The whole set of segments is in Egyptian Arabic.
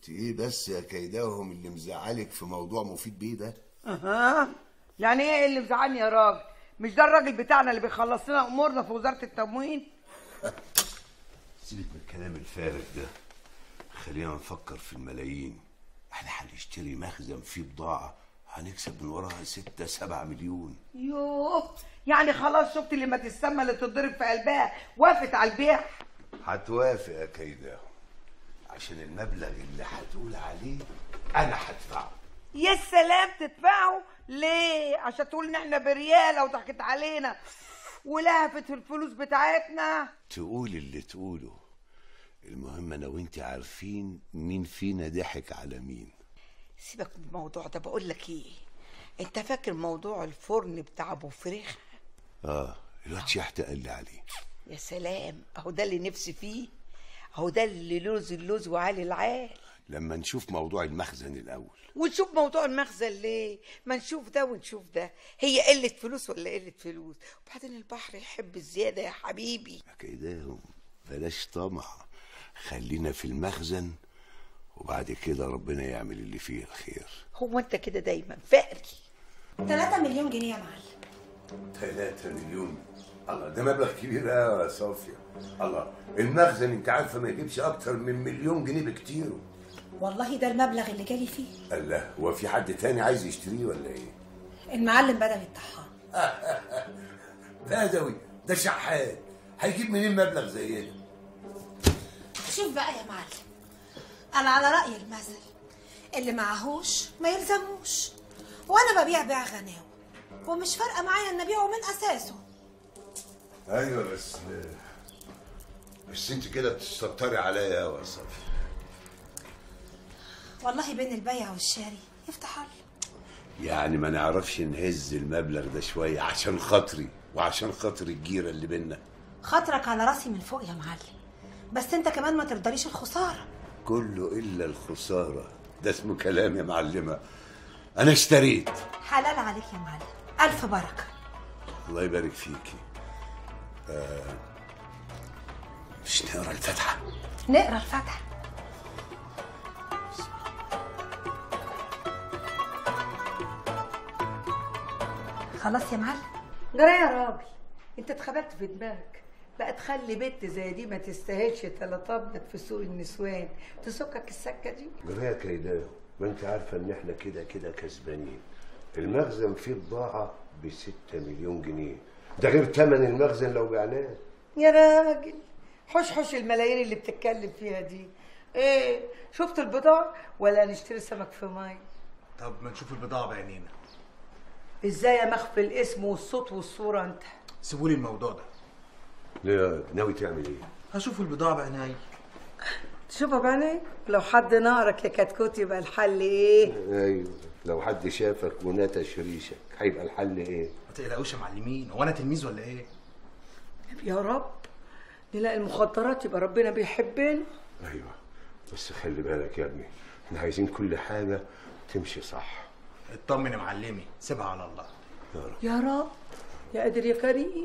انت ايه بس يا كيداهم اللي مزعلك في موضوع مفيد بيه ده اها يعني ايه اللي مزعلني يا راجل مش ده الراجل بتاعنا اللي بيخلص لنا امورنا في وزاره التموين سيبك من الكلام الفارغ ده خلينا نفكر في الملايين احنا هنشتري مخزن فيه بضاعة هنكسب من وراها ستة سبعة مليون يوه يعني خلاص شفت اللي ما تسمى اللي تضرب في قلبها وافت على البيع هتوافق يا كيداهم عشان المبلغ اللي هتقول عليه انا هدفعه يا سلام تدفعه ليه عشان تقول ان احنا برياله وضحكت علينا ولهفت في الفلوس بتاعتنا تقول اللي تقوله المهم انا وانت عارفين مين فينا ضحك على مين سيبك من الموضوع ده بقول لك ايه انت فاكر موضوع الفرن بتاع ابو فريخ اه الواد شحت قال لي عليه يا سلام اهو ده اللي نفسي فيه اهو ده اللي لوز اللوز وعالي العال لما نشوف موضوع المخزن الاول ونشوف موضوع المخزن ليه ما نشوف ده ونشوف ده هي قلة فلوس ولا قلة فلوس وبعدين البحر يحب الزيادة يا حبيبي كيداهم بلاش طمع خلينا في المخزن وبعد كده ربنا يعمل اللي فيه الخير هو انت كده دايما فقري 3 مليون جنيه يا معلم 3 مليون الله ده مبلغ كبير قوي يا صافية الله المخزن انت عارفه ما يجيبش اكتر من مليون جنيه بكتير والله ده المبلغ اللي جالي فيه الله هو في حد تاني عايز يشتريه ولا ايه المعلم بدوي الطحان بدوي ده شحات هيجيب منين مبلغ زي ده شوف بقى يا معلم انا على راي المثل اللي معهوش ما يلزموش وانا ببيع بيع غناوه ومش فارقه معايا ان ابيعه من اساسه ايوه بس بس انت كده بتستكتري عليا قوي يا صافية والله بين البيع والشاري يفتح الله يعني ما نعرفش نهز المبلغ ده شويه عشان خاطري وعشان خاطر الجيره اللي بينا خاطرك على راسي من فوق يا معلم بس انت كمان ما ترضليش الخساره كله الا الخساره ده اسمه كلام يا معلمه انا اشتريت حلال عليك يا معلم الف بركه الله يبارك فيكي آه مش نقرا الفاتحه نقرا الفاتحه خلاص يا معلم جرى يا راجل انت اتخبطت في دماغك بقى تخلي بنت زي دي ما تستاهلش تلات ابيض في سوق النسوان تسكك السكه دي جرايه كيداه ما انت عارفه ان احنا كده كده كسبانين المخزن فيه بضاعه بستة مليون جنيه ده غير ثمن المخزن لو بعناه يا راجل حش حش الملايين اللي بتتكلم فيها دي ايه شفت البضاعة ولا نشتري سمك في مي طب ما نشوف البضاعة بعينينا ازاي مخفي الاسم والصوت والصورة انت سيبولي الموضوع ده ليه ناوي تعمل ايه هشوف البضاعة بعيني تشوفها بعينيك لو حد نارك يا كتكوت يبقى الحل ايه ايوه لو حد شافك ونتش ريشك هيبقى الحل ايه ما تقلقوش يا معلمين هو انا تلميذ ولا ايه يا رب نلاقي المخدرات يبقى ربنا بيحبنا ايوه بس خلي بالك يا ابني احنا عايزين كل حاجه تمشي صح اطمن يا معلمي سيبها على الله يا رب يا رب يا قادر يا كريم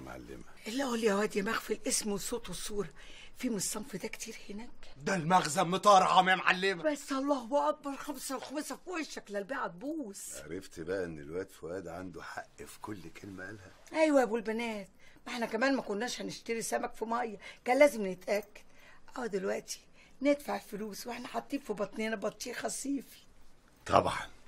معلمه اللي قول يا واد يا مخفي الاسم والصوت والصورة في من الصنف ده كتير هناك ده المخزن مطرعم يا معلمه بس الله اكبر خمسة وخمسة في وشك لا البيعة تبوظ عرفت بقى ان الواد فؤاد عنده حق في كل كلمه قالها ايوه يا ابو البنات ما احنا كمان ما كناش هنشتري سمك في ميه كان لازم نتاكد اه دلوقتي ندفع الفلوس واحنا حاطين في بطننا بطيخه صيفي طبعا